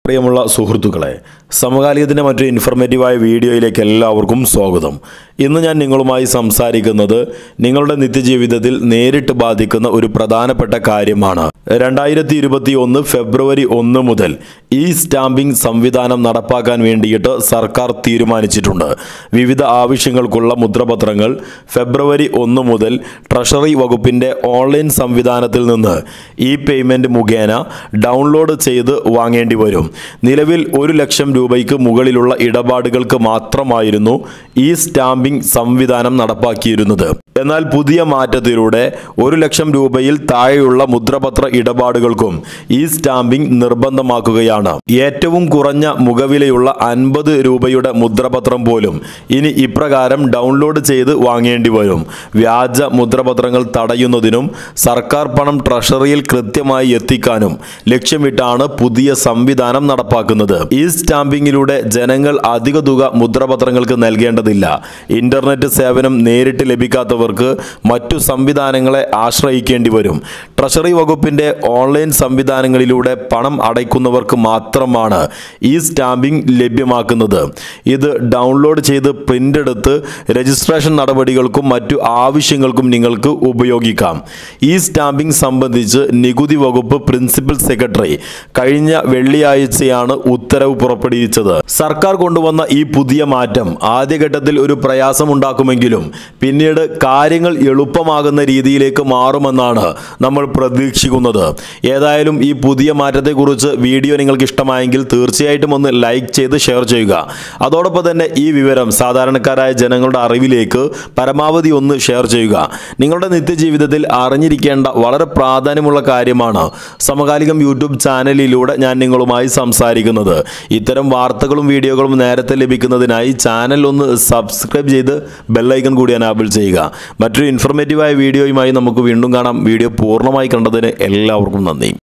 പ്രിയമുള്ള സുഹൃത്തുക്കളെ സമകാലികത്തിൻ്റെ മറ്റൊരു ഇൻഫർമേറ്റീവായ വീഡിയോയിലേക്ക് എല്ലാവർക്കും സ്വാഗതം ഇന്ന് ഞാൻ നിങ്ങളുമായി സംസാരിക്കുന്നത് നിങ്ങളുടെ നിത്യജീവിതത്തിൽ നേരിട്ട് ബാധിക്കുന്ന ഒരു പ്രധാനപ്പെട്ട കാര്യമാണ് രണ്ടായിരത്തി ഇരുപത്തി ഒന്ന് ഫെബ്രുവരി ഒന്ന് മുതൽ ഈ സ്റ്റാമ്പിംഗ് സംവിധാനം നടപ്പാക്കാൻ വേണ്ടിയിട്ട് സർക്കാർ തീരുമാനിച്ചിട്ടുണ്ട് വിവിധ ആവശ്യങ്ങൾക്കുള്ള മുദ്രപത്രങ്ങൾ ഫെബ്രുവരി ഒന്ന് മുതൽ ട്രഷറി വകുപ്പിൻ്റെ ഓൺലൈൻ സംവിധാനത്തിൽ നിന്ന് ഈ പേയ്മെൻറ്റ് മുഖേന ഡൗൺലോഡ് ചെയ്ത് വാങ്ങേണ്ടി വരും നിലവിൽ ഒരു ലക്ഷം രൂപയ്ക്ക് മുകളിലുള്ള ഇടപാടുകൾക്ക് മാത്രമായിരുന്നു ഈ സ്റ്റാമ്പിംഗ് സംവിധാനം നടപ്പാക്കിയിരുന്നത് എന്നാൽ പുതിയ മാറ്റത്തിലൂടെ ഒരു ലക്ഷം രൂപയിൽ താഴെയുള്ള മുദ്രപത്ര ഇടപാടുകൾക്കും ഈ സ്റ്റാമ്പിംഗ് നിർബന്ധമാക്കുകയാണ് ഏറ്റവും കുറഞ്ഞ മുഖവിലയുള്ള അൻപത് രൂപയുടെ മുദ്രപത്രം പോലും ഇനി ഇപ്രകാരം ഡൗൺലോഡ് ചെയ്ത് വാങ്ങേണ്ടി വരും വ്യാജ മുദ്രപത്രങ്ങൾ തടയുന്നതിനും സർക്കാർ പണം ട്രഷറിയിൽ കൃത്യമായി എത്തിക്കാനും ലക്ഷ്യമിട്ടാണ് പുതിയ സംവിധാനം നടപ്പാക്കുന്നത് ഈ സ്റ്റാമ്പിങ്ങിലൂടെ ജനങ്ങൾ അധിക തുക മുദ്രപത്രങ്ങൾക്ക് നൽകേണ്ടതില്ല ഇന്റർനെറ്റ് സേവനം നേരിട്ട് ലഭിക്കാത്തവർക്ക് മറ്റു സംവിധാനങ്ങളെ ആശ്രയിക്കേണ്ടി വരും ട്രഷറി വകുപ്പിന്റെ ഓൺലൈൻ സംവിധാനങ്ങളിലൂടെ പണം അടയ്ക്കുന്നവർക്ക് മാത്രമാണ് ഈ സ്റ്റാമ്പിംഗ് ലഭ്യമാക്കുന്നത് ഇത് ഡൗൺലോഡ് ചെയ്ത് പ്രിന്റ് എടുത്ത് രജിസ്ട്രേഷൻ നടപടികൾക്കും മറ്റു ആവശ്യങ്ങൾക്കും നിങ്ങൾക്ക് ഉപയോഗിക്കാം ഈ സ്റ്റാമ്പിംഗ് സംബന്ധിച്ച് നികുതി വകുപ്പ് പ്രിൻസിപ്പൽ സെക്രട്ടറി കഴിഞ്ഞ വെള്ളിയാഴ്ചയാണ് ഉത്തരവ് പുറപ്പെടുവിച്ചത് സർക്കാർ കൊണ്ടുവന്ന ഈ പുതിയ മാറ്റം ആദ്യഘട്ടത്തിൽ ഒരു പ്രയാസമുണ്ടാക്കുമെങ്കിലും പിന്നീട് കാര്യങ്ങൾ എളുപ്പമാകുന്ന രീതിയിലേക്ക് മാറുമെന്നാണ് നമ്മൾ പ്രതീക്ഷിക്കുന്നത് ഏതായാലും ഈ പുതിയ മാറ്റത്തെക്കുറിച്ച് വീഡിയോ നിങ്ങൾക്ക് ഇഷ്ടമായെങ്കിൽ തീർച്ചയായിട്ടും ഒന്ന് ലൈക്ക് ചെയ്ത് ഷെയർ ചെയ്യുക അതോടൊപ്പം തന്നെ ഈ വിവരം സാധാരണക്കാരായ ജനങ്ങളുടെ അറിവിലേക്ക് പരമാവധി ഒന്ന് ഷെയർ ചെയ്യുക നിങ്ങളുടെ നിത്യജീവിതത്തിൽ അറിഞ്ഞിരിക്കേണ്ട വളരെ പ്രാധാന്യമുള്ള കാര്യമാണ് സമകാലികം യൂട്യൂബ് ചാനലിലൂടെ ഞാൻ നിങ്ങളുമായി സംസാരിക്കുന്നത് ഇത്തരം വാർത്തകളും വീഡിയോകളും നേരത്തെ ലഭിക്കുന്നതിനായി ചാനൽ ഒന്ന് സബ്സ്ക്രൈബ് ചെയ്ത് ബെല്ലൈക്കൺ കൂടി എനാബിൾ ചെയ്യുക മറ്റൊരു ഇൻഫർമേറ്റീവായ വീഡിയോയുമായി നമുക്ക് വീണ്ടും കാണാം വീഡിയോ പൂർണ്ണമായി കണ്ടതിന് എല്ലാവർക്കും നന്ദി